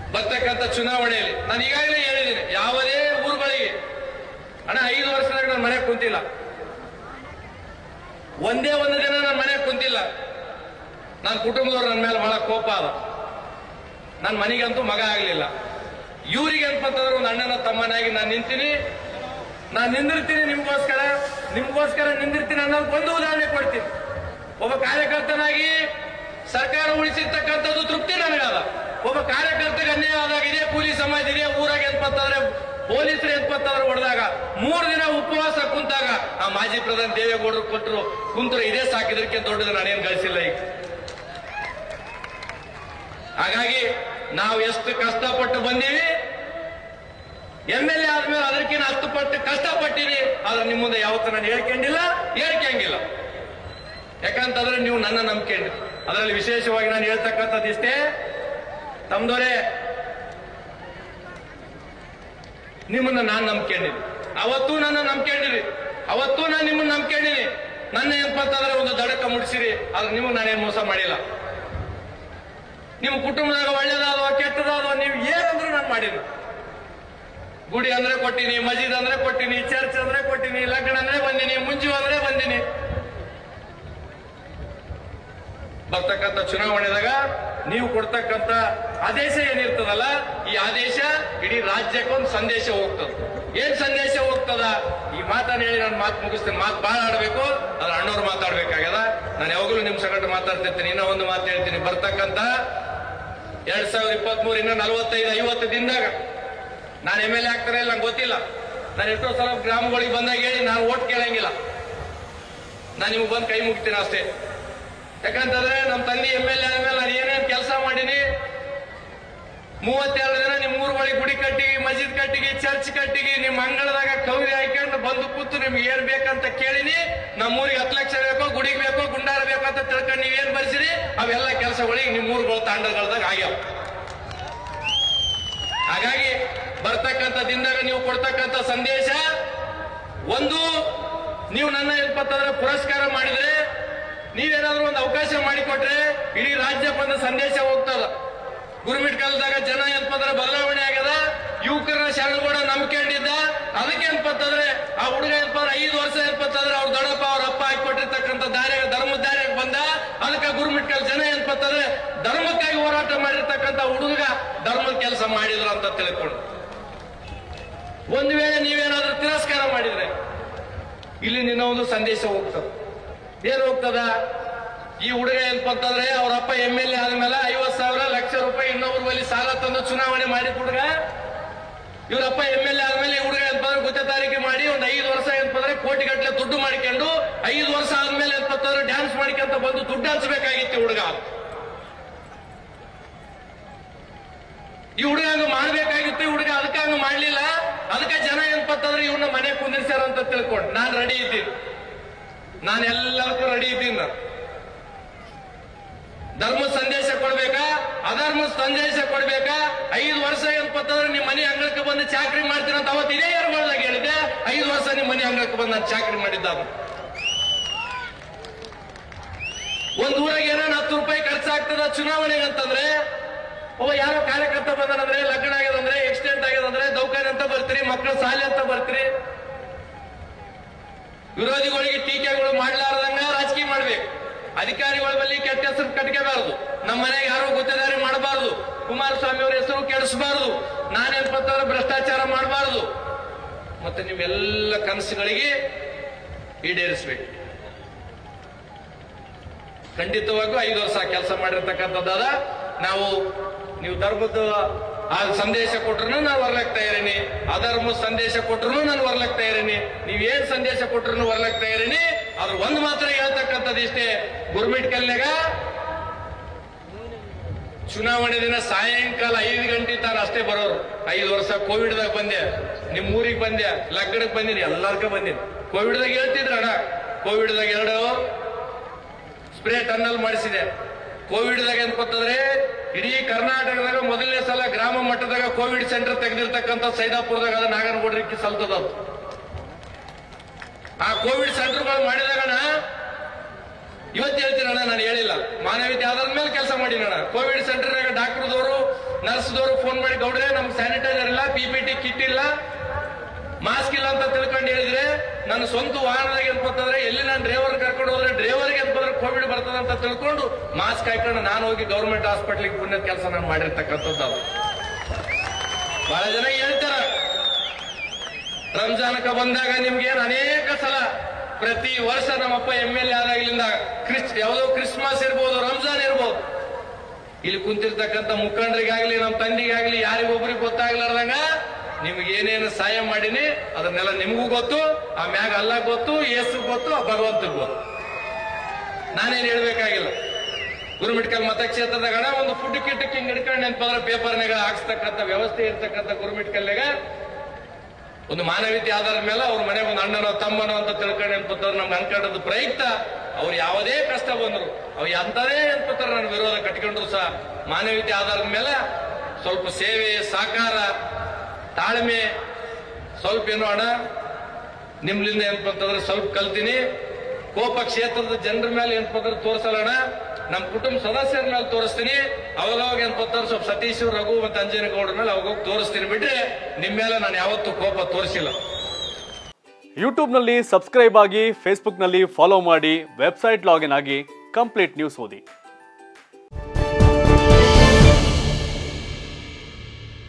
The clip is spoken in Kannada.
ಬರ್ತಕ್ಕಂಥ ಚುನಾವಣೆಯಲ್ಲಿ ನಾನು ಈಗಾಗಲೇ ಹೇಳಿದ್ದೀನಿ ಯಾವುದೇ ಊರುಗಳಿಗೆ ಅಣ್ಣ ಐದು ವರ್ಷದಾಗ ನಾನು ಮನೆಗೆ ಕುಂತಿಲ್ಲ ಒಂದೇ ಒಂದು ದಿನ ನನ್ನ ಮನೆಗೆ ಕುಂತಿಲ್ಲ ನನ್ನ ಕುಟುಂಬದವ್ರು ನನ್ನ ಮೇಲೆ ಬಹಳ ಕೋಪ ಅದ ನನ್ನ ಮನೆಗಂತೂ ಮಗ ಆಗ್ಲಿಲ್ಲ ಇವ್ರಿಗೆ ಅಂತಂದ್ರೆ ಒಂದು ಅಣ್ಣನ ತಮ್ಮನಾಗಿ ನಾನು ನಿಂತೀನಿ ನಾನು ನಿಂದಿರ್ತೀನಿ ನಿಮ್ಗೋಸ್ಕರ ನಿಮ್ಗೋಸ್ಕರ ನಿಂದಿರ್ತೀನಿ ಅನ್ನೋದು ಒಂದು ಉದಾಹರಣೆ ಕೊಡ್ತೀನಿ ಒಬ್ಬ ಕಾರ್ಯಕರ್ತನಾಗಿ ಸರ್ಕಾರ ಉಳಿಸಿರ್ತಕ್ಕಂಥದ್ದು ತೃಪ್ತಿ ನನಗದ ಒಬ್ಬ ಕಾರ್ಯಕರ್ತಗೆ ಅನ್ಯಾಯ ಆದಾಗ ಇದೇ ಕೂಲಿ ಸಮಾಜ ಇದೇ ಊರಾಗ ಎಂತಂದ್ರೆ ಪೊಲೀಸರು ಎಂತಂದ್ರೆ ಹೊಡೆದಾಗ ಮೂರು ದಿನ ಉಪವಾಸ ಕುಂತಾಗ ಆ ಮಾಜಿ ಪ್ರಧಾನಿ ದೇವೇಗೌಡರು ಕೊಟ್ಟರು ಕುಂತರು ಇದೇ ಸಾಕಿದ್ರಕ್ಕೆ ದೊಡ್ಡದು ನಾನೇನು ಗಳಿಸಿಲ್ಲ ಈಗ ಹಾಗಾಗಿ ನಾವು ಎಷ್ಟು ಕಷ್ಟಪಟ್ಟು ಬಂದೀವಿ ಎಂ ಎಲ್ ಎ ಆದ್ಮೇಲೆ ಅದಕ್ಕಿಂತ ಹತ್ತು ಪಟ್ಟು ಕಷ್ಟಪಟ್ಟಿರಿ ಆದ್ರೆ ನಿಮ್ಮ ಮುಂದೆ ಯಾವತ್ತೂ ನಾನು ಹೇಳ್ಕೊಂಡಿಲ್ಲ ಹೇಳ್ಕಂಗಿಲ್ಲ ಯಾಕಂತಂದ್ರೆ ನೀವು ನನ್ನ ನಂಬ್ಕೊಂಡ್ರಿ ಅದರಲ್ಲಿ ವಿಶೇಷವಾಗಿ ನಾನು ಹೇಳ್ತಕ್ಕಂಥದ್ದು ಇಷ್ಟೇ ತಮ್ದವರೇ ನಿಮ್ಮನ್ನ ನಾನು ನಂಬ್ಕೊಂಡಿನಿ ಅವತ್ತೂ ನನ್ನ ನಂಬ್ಕೊಂಡಿರಿ ಅವತ್ತೂ ನಾನು ನಿಮ್ಮನ್ನ ನಂಬ್ಕೊಂಡಿನಿ ನನ್ನ ಏನಪ್ಪ ಅಂತಂದ್ರೆ ಒಂದು ದಡಕ ಮುಡಿಸಿರಿ ಆದ್ರೆ ನಿಮಗೆ ನಾನೇನು ಮೋಸ ಮಾಡಿಲ್ಲ ನಿಮ್ಮ ಕುಟುಂಬದಾಗ ಒಳ್ಳೇದಾದವ ಕೆಟ್ಟದಾದವ ನೀವು ಏನಂದ್ರೂ ನಾನು ಮಾಡಿಲ್ಲ ಗುಡಿ ಅಂದ್ರೆ ಕೊಟ್ಟಿನಿ ಮಜೀದ್ ಅಂದ್ರೆ ಕೊಟ್ಟಿನಿ ಚರ್ಚ್ ಅಂದ್ರೆ ಕೊಟ್ಟಿನಿ ಲಗ್ನ ಅಂದ್ರೆ ಬಂದಿನಿ ಮುಂಜು ಅಂದ್ರೆ ಬಂದಿನಿ ಬರ್ತಕ್ಕಂಥ ಚುನಾವಣೆದಾಗ ನೀವು ಕೊಡ್ತಕ್ಕಂಥ ಆದೇಶ ಏನಿರ್ತದಲ್ಲ ಈ ಆದೇಶ ಇಡೀ ರಾಜ್ಯಕ್ಕೊಂದು ಸಂದೇಶ ಹೋಗ್ತದ ಏನ್ ಸಂದೇಶ ಹೋಗ್ತದ ಈ ಮಾತನ್ನ ಹೇಳಿ ನಾನು ಮಾತು ಮುಗಿಸ್ತೀನಿ ಮಾತು ಬಹಳ ಆಡ್ಬೇಕು ಅದ್ರ ಅಣ್ಣವ್ರು ಮಾತಾಡ್ಬೇಕಾಗ್ಯದ ನಾನು ಯಾವಾಗಲೂ ನಿಮ್ ಸಂಗಟ ಮಾತಾಡ್ತಿರ್ತೀನಿ ಇನ್ನೂ ಒಂದು ಮಾತು ಹೇಳ್ತೀನಿ ಬರ್ತಕ್ಕಂಥ ಎರಡ್ ಸಾವಿರದ ಇಪ್ಪತ್ತ್ ಮೂರು ಇನ್ನ ನಲವತ್ತೈದು ಐವತ್ತು ದಿನದಾಗ ನಾನು ಎಮ್ ಎಲ್ ಎ ಆಗ್ತಾರೆ ಇಲ್ಲ ನಂಗೆ ಗೊತ್ತಿಲ್ಲ ನಾನು ಎಷ್ಟೋ ಸಲ ಗ್ರಾಮಗಳಿಗೆ ಬಂದಾಗ ಹೇಳಿ ನಾನು ಓಟ್ ಕೇಳಂಗಿಲ್ಲ ನಾನು ನಿಮ್ಗೆ ಬಂದು ಕೈ ಮುಗ್ತೀನಿ ಅಷ್ಟೇ ಯಾಕಂತಂದ್ರೆ ನಮ್ಮ ತಂದೆ ಎಮ್ ಎಲ್ ಎ ಆದ್ಮೇಲೆ ನಾನು ಏನೇನು ಕೆಲಸ ಮಾಡೀನಿ ಮೂವತ್ತೆರಡು ದಿನ ನಿಮ್ಮ ಊರುಗಳಿಗೆ ಗುಡಿ ಕಟ್ಟಿಗೆ ಮಸ್ಜಿದ್ ಕಟ್ಟಿಗೆ ಚರ್ಚ್ ಕಟ್ಟಿಗೆ ನಿಮ್ಮ ಅಂಗಳದಾಗ ಕೌರಿ ಹಾಕೊಂಡು ಬಂದು ಕೂತು ನಿಮ್ಗೆ ಏನ್ ಬೇಕಂತ ಕೇಳಿನಿ ನಮ್ಮ ಊರಿಗೆ ಹತ್ತು ಲಕ್ಷ ಬೇಕೋ ಗುಡಿಗೆ ಬೇಕೋ ಗುಂಡಾರ ಬೇಕೋ ಅಂತ ತಿಳ್ಕೊಂಡು ನೀವು ಏನ್ ಬರ್ಸಿರಿ ಅವೆಲ್ಲ ಕೆಲಸಗಳಿಗೆ ನಿಮ್ಮ ಊರುಗಳು ತಾಂಡಗಳದಾಗ ಆಗ್ಯಾವ ಹಾಗಾಗಿ ಬರ್ತಕ್ಕಂಥ ದಿನದಾಗ ನೀವು ಕೊಡ್ತಕ್ಕಂಥ ಸಂದೇಶ ಒಂದು ನೀವು ನನ್ನ ಏನಪ್ಪಂತಂದ್ರೆ ಪುರಸ್ಕಾರ ಮಾಡಿದ್ರೆ ನೀವೇನಾದ್ರೂ ಒಂದು ಅವಕಾಶ ಮಾಡಿಕೊಟ್ರೆ ಇಡೀ ರಾಜ್ಯಕ್ಕೆ ಒಂದು ಸಂದೇಶ ಹೋಗ್ತದ ಗುರುಮಿಟ್ ಕಾಲದಾಗ ಜನ ಏನಪ್ಪಂದ್ರೆ ಬದಲಾವಣೆ ಆಗ್ಯದ ಯುವಕರನ್ನ ಶರಣಗೌಡ ನಂಬ್ಕೊಂಡಿದ್ದ ಅದಕ್ಕೆ ಏನಪ್ಪಂತಂದ್ರೆ ಆ ಹುಡುಗ ಏನಪ್ಪಂದ್ರೆ ಐದು ವರ್ಷ ಏನಪ್ಪಂತಂದ್ರೆ ಅವ್ರ ದೊಡ್ಡಪ್ಪ ಅವ್ರ ಅಪ್ಪ ಹಾಕಿಕೊಟ್ಟಿರ್ತಕ್ಕಂಥ ದಾರಿಯಾಗ ಧರ್ಮದ ದಾರಿಯಾಗ ಬಂದ ಅದಕ್ಕೆ ಗುರುಮಿಟ್ಕಲ್ ಜನ ಏನಪ್ಪಂತಂದ್ರೆ ಧರ್ಮಕ್ಕಾಗಿ ಹೋರಾಟ ಮಾಡಿರ್ತಕ್ಕಂಥ ಹುಡುಗ ಧರ್ಮದ ಕೆಲಸ ಮಾಡಿದ್ರು ಅಂತ ತಿಳ್ಕೊಂಡು ಒಂದು ವೇಳೆ ನೀವೇನಾದ್ರೂ ತಿರಸ್ಕಾರ ಮಾಡಿದ್ರೆ ಇಲ್ಲಿ ನಿನ್ನ ಒಂದು ಸಂದೇಶ ಹೋಗ್ತದ ಏನ್ ಹೋಗ್ತದ ಈ ಹುಡುಗ ಏನಪ್ಪ ಅಂತಂದ್ರೆ ಅವ್ರ ಅಪ್ಪ ಎಂ ಎಲ್ ಎ ಆದ್ಮೇಲೆ ಐವತ್ ಸಾವಿರ ಲಕ್ಷ ರೂಪಾಯಿ ಇನ್ನೊಬ್ರ ಬಳಿ ಸಾಲ ತಂದು ಚುನಾವಣೆ ಮಾಡಿದ ಹುಡುಗ ಇವರಪ್ಪ ಎಂ ಎಲ್ ಎ ಆದ್ಮೇಲೆ ಈ ಹುಡುಗ ಏನಪ್ಪಂದ್ರೆ ಗುತ್ತೇದಾರಿಕೆ ಮಾಡಿ ಒಂದು ಐದು ವರ್ಷ ಏನಪ್ಪಂದ್ರೆ ಕೋಟಿ ಗಟ್ಟಲೆ ದುಡ್ಡು ಮಾಡಿಕೊಂಡು ಐದು ವರ್ಷ ಆದ್ಮೇಲೆ ಏನಪ್ಪಂತಂದ್ರೆ ಡ್ಯಾನ್ಸ್ ಮಾಡ್ಕೊಂತ ಬಂದು ದುಡ್ಡು ಹಂಚ್ಬೇಕಾಗಿತ್ತು ಈ ಹುಡುಗ ಈ ಹುಡುಗ ಹಂಗ ಮಾಡ್ಬೇಕಾಗಿತ್ತು ಈ ಹುಡುಗ ಅದಕ್ಕೆ ಹಂಗ ಮಾಡ್ಲಿಲ್ಲ ಅದಕ್ಕೆ ಜನ ಏನಪ್ಪಂತಂದ್ರೆ ಇವ್ನ ಮನೆ ಕುಂದಿರ್ಸ್ಯಾರ ಅಂತ ತಿಳ್ಕೊಂಡು ನಾನ್ ರೆಡಿ ಇದ್ದೀನಿ ನಾನು ಎಲ್ಲದಕ್ಕೂ ರೆಡಿ ಇದ್ದೀನಿ ನಾನು. ಧರ್ಮ ಸಂದೇಶ ಕೊಡ್ಬೇಕಾ ಅಧರ್ಮ ಸಂದೇಶ ಕೊಡ್ಬೇಕಾ ಐದು ವರ್ಷ ಏನಪ್ಪಂತಂದ್ರೆ ನಿಮ್ಮ ಮನೆ ಅಂಗಳಕ್ಕೆ ಬಂದು ಚಾಕ್ರಿ ಮಾಡ್ತೀನಿ ಅಂತ ಅವತ್ತು ಇದೇ ಏರ್ಗೊಳ್ದಾಗ ಹೇಳಿದ್ದೆ ಐದು ವರ್ಷ ನಿಮ್ಮ ಮನೆ ಅಂಗಳಕ್ಕೆ ಬಂದು ನಾನು ಚಾಕ್ರಿ ಮಾಡಿದ್ದ ಅವ್ನು. ಒಂದ್ ಊರಾಗ ಏನೇನು ಹತ್ತು ರೂಪಾಯಿ ಖರ್ಚಾಗ್ತದ ಚುನಾವಣೆಗೆ ಅಂತಂದ್ರೆ ಒಬ್ಬ ಯಾರೋ ಕಾರ್ಯಕರ್ತ ಬಂದನಂದ್ರೆ ಲಗ್ನ ಆಗ್ಯದಂದ್ರೆ ಎಕ್ಸಿಡೆಂಟ್ ಆಗ್ಯದಂದ್ರೆ ದೌಖಾನೆ ಅಂತ ಬರ್ತೀರಿ ಮಕ್ಕಳ ಶಾಲೆ ಅಂತ ಬರ್ತೀರಿ ವಿರೋಧಿಗಳಿಗೆ ಟೀಕೆಗಳು ಮಾಡ್ಲಾರ್ದಂಗ ರಾಜಕೀಯ ಮಾಡ್ಬೇಕು ಅಧಿಕಾರಿಗಳ ಬಳಿ ಕೆಟ್ಟ ಹೆಸರು ಕಟ್ಕೋಬಾರದು ನಮ್ಮ ಮನೆಗೆ ಯಾರು ಗುತ್ತೇದಾರಿ ಮಾಡಬಾರದು ಕುಮಾರಸ್ವಾಮಿ ಅವರ ಹೆಸರು ಕೆಡಿಸಬಾರದು ನಾನೇನ್ಪಂತಂದ್ರೆ ಭ್ರಷ್ಟಾಚಾರ ಮಾಡಬಾರದು ಮತ್ತೆ ನಿಮ್ಮೆಲ್ಲ ಕನಸುಗಳಿಗೆ ಈಡೇರಿಸ್ಬೇಕು ಖಂಡಿತವಾಗೂ ಐದು ವರ್ಷ ಕೆಲಸ ಮಾಡಿರ್ತಕ್ಕಂಥದ್ದಾದ ನಾವು ನೀವು ಧರ್ಮದ ಆ ಸಂದೇಶ ಕೊಟ್ರು ನಾನು ವರ್ಲಾಗ್ತಾ ಇರೇನಿ ಅಧರ್ಮ ಸಂದೇಶ ಕೊಟ್ರು ನಾನು ವರ್ಲಾಗ್ತಾ ಇರೇನಿ ನೀವ್ ಏನ್ ಸಂದೇಶ ಕೊಟ್ರು ವರ್ಲಾಗ್ತಾ ಇರೇನಿ ಅದ್ರ ಒಂದು ಮಾತ್ರ ಹೇಳ್ತಕ್ಕಂಥದ್ದು ಇಷ್ಟೇ ಗುರುಮಿಟ್ ಕಲ್ನಾಗ ಚುನಾವಣೆ ದಿನ ಸಾಯಂಕಾಲ ಐದು ಗಂಟೆ ತಾನ ಅಷ್ಟೇ ಬರೋರು ಐದು ವರ್ಷ ಕೋವಿಡ್ದಾಗ ಬಂದೆ ನಿಮ್ ಊರಿಗೆ ಬಂದೆ ಲಗ್ನಕ್ಕೆ ಬಂದಿನಿ ಎಲ್ಲಾರ್ಗ ಬಂದಿನಿ ಕೋವಿಡ್ದಾಗ ಹೇಳ್ತಿದ್ರ ಅಣ್ಣ ಕೋವಿಡ್ದಾಗ ಎರಡು ಸ್ಪ್ರೇ ಟನ್ನಲ್ ಮಾಡಿಸಿದೆ ಕೋವಿಡ್ದಾಗ ಏನ್ಪತ್ತಂದ್ರೆ ಇಡೀ ಕರ್ನಾಟಕದಾಗ ಮೊದಲನೇ ಸಲ ಗ್ರಾಮ ಮಟ್ಟದಾಗ ಕೋವಿಡ್ ಸೆಂಟರ್ ತೆಗೆದಿರ್ತಕ್ಕಂಥ ಸೈದಾಪುರದಾಗ ಅದ ನಾಗನಗೌಡ್ರಿಗೆ ಸಲ್ತದ ಅದು. ಆ ಕೋವಿಡ್ ಸೆಂಟರ್ಗಳು ಮಾಡಿದಾಗಣ ಇವತ್ತು ಹೇಳ್ತೀನಣ್ಣ ನಾನು ಹೇಳಿಲ್ಲ ಮಾನವೀಯತೆ ಆಧಾರದ ಮೇಲೆ ಕೆಲಸ ಮಾಡಿನಣ್ಣ ಕೋವಿಡ್ ಸೆಂಟರ್ನಾಗ ಡಾಕ್ಟರ್ದವರು ನರ್ಸ್ದವರು ಫೋನ್ ಮಾಡಿ ಗೌಡ್ರೆ ನಮ್ಗೆ ಸ್ಯಾನಿಟೈಸರ್ ಇಲ್ಲ ಪಿ ಪಿ ಟಿ ಕಿಟ್ ಇಲ್ಲ ಮಾಸ್ಕ್ ಇಲ್ಲ ಅಂತ ತಿಳ್ಕೊಂಡು ಹೇಳಿದ್ರೆ ನನ್ನ ಸ್ವಂತ ವಾಹನದಾಗ ಏನ್ಪತ್ತಂದ್ರೆ ಎಲ್ಲಿ ನಾನು ಡ್ರೈವರ್ ಕರ್ಕೊಂಡು ಹೋದ್ರೆ ಡ್ರೈವರ್ಗೆ ಏನ್ಪಂದ್ರೆ ಕೋವಿಡ್ ಬರ್ತದ ಅಂತ ತಿಳ್ಕೊಂಡು ಮಾಸ್ಕ್ ಹಾಕೊಂಡು ನಾನು ಹೋಗಿ ಗೌರ್ಮೆಂಟ್ ಹಾಸ್ಪಿಟ್ಲಿಗೆ ಪುಣ್ಯದ ಕೆಲಸ ನಾನು ಮಾಡಿರ್ತಕ್ಕಂಥದ್ದು ಅದು. ಬಹಳ ಜನ ಹೇಳ್ತಾರ ರಂಜಾನಕ್ಕೆ ಬಂದಾಗ ನಿಮ್ಗೇನು ಅನೇಕ ಸಲ ಪ್ರತಿ ವರ್ಷ ನಮ್ಮಪ್ಪ ಎಂ ಎಲ್ ಎ ಆದಾಗ್ಲಿಂದ ಕ್ರಿಸ್ ಯಾವುದೋ ಕ್ರಿಸ್ಮಸ್ ಇರ್ಬೋದು ರಂಜಾನ್ ಇರ್ಬೋದು ಇಲ್ಲಿ ಕುಂತಿರ್ತಕ್ಕಂಥ ಮುಖಂಡರಿಗಾಗ್ಲಿ ನಮ್ಮ ತಂದೆಗಾಗ್ಲಿ ಯಾರಿಗೊಬ್ರಿಗೆ ಗೊತ್ತಾಗ್ಲಾರ್ದಂಗ ನಿಮ್ಗೆ ಏನೇನು ಸಹಾಯ ಮಾಡೀನಿ ಅದನ್ನೆಲ್ಲ ನಿಮಗೂ ಗೊತ್ತು ಆ ಮ್ಯಾಗ ಅಲ್ಲ ಗೊತ್ತು ಏಸು ಗೊತ್ತು ಆ ಭಗವಂತಗ್ ಗೊತ್ತು ನಾನೇನ್ ಹೇಳ್ಬೇಕಾಗಿಲ್ಲ ಗುರುಮಿಟ್ಕಲ್ ಮತಕ್ಷೇತ್ರದಾಗ ಅಣ್ಣ ಒಂದು ಫುಡ್ ಕಿಟ್ ಹಿಂಗ್ ಹಿಡ್ಕೊಂಡು ನೆನ್ಪಂದ್ರೆ ಪೇಪರ್ನಾಗ ಹಾಕ್ಸ್ತಕ್ಕಂಥ ವ್ಯವಸ್ಥೆ ಇರ್ತಕ್ಕಂಥ ಗುರುಮಿಟ್ಕಲ್ನಾಗ ಒಂದು ಮಾನವೀಯತೆ ಆಧಾರದ ಮೇಲೆ ಅವ್ರ ಮನೆಗೆ ಒಂದು ಅಣ್ಣನೋ ತಮ್ಮನೋ ಅಂತ ತಿಳ್ಕೊಂಡು ನೆನ್ಪತ್ತಾರ ನಮ್ಗೆ ಅನ್ಕೊಂಡದ್ದು ಪ್ರಯುಕ್ತ ಅವ್ರು ಯಾವುದೇ ಕಷ್ಟ ಬಂದ್ರು ಅವ್ ಎಂತದೇ ನೆನ್ಪತ್ತಾರ ನನ್ನ ವಿರೋಧ ಕಟ್ಕೊಂಡ್ರು ಸಹ ಮಾನವೀಯತೆ ಆಧಾರದ ಮೇಲೆ ಸ್ವಲ್ಪ ಸೇವೆ ಸಾಕಾರ ತಾಳ್ಮೆ ಸ್ವಲ್ಪ ಏನೋ ಅಣ್ಣ ನಿಮ್ಲಿಂದ ಏನಪ್ಪಂತಂದ್ರೆ ಸ್ವಲ್ಪ ಕಲ್ತೀನಿ ಕೋಪ ಕ್ಷೇತ್ರದ ಜನರ ಮೇಲೆ ಏನಪ್ಪಂದ್ರೆ ತೋರಿಸಲ್ಲಣ್ಣ ನಮ್ಮ ಕುಟುಂಬ ಸದಸ್ಯರ ಮೇಲೆ ತೋರಿಸ್ತೀನಿ ಅವಾಗವಾಗ ಏನಪ್ಪಂತಂದ್ರೆ ಸ್ವಲ್ಪ ಸತೀಶ್ ರಘು ಮತ್ತು ಅಂಜನಗೌಡ್ರ ಮೇಲೆ ಅವಾಗ ತೋರಿಸ್ತೀನಿ ಬಿಟ್ರೆ ನಿಮ್ ಮೇಲೆ ನಾನು ಯಾವತ್ತೂ ಕೋಪ ತೋರಿಸಿಲ್ಲ ಯೂಟ್ಯೂಬ್ನಲ್ಲಿ ಸಬ್ಸ್ಕ್ರೈಬ್ ಆಗಿ ಫೇಸ್ಬುಕ್ನಲ್ಲಿ ಫಾಲೋ ಮಾಡಿ ವೆಬ್ಸೈಟ್ ಲಾಗಿನ್ ಆಗಿ ಕಂಪ್ಲೀಟ್ ನ್ಯೂಸ್ ಓದಿ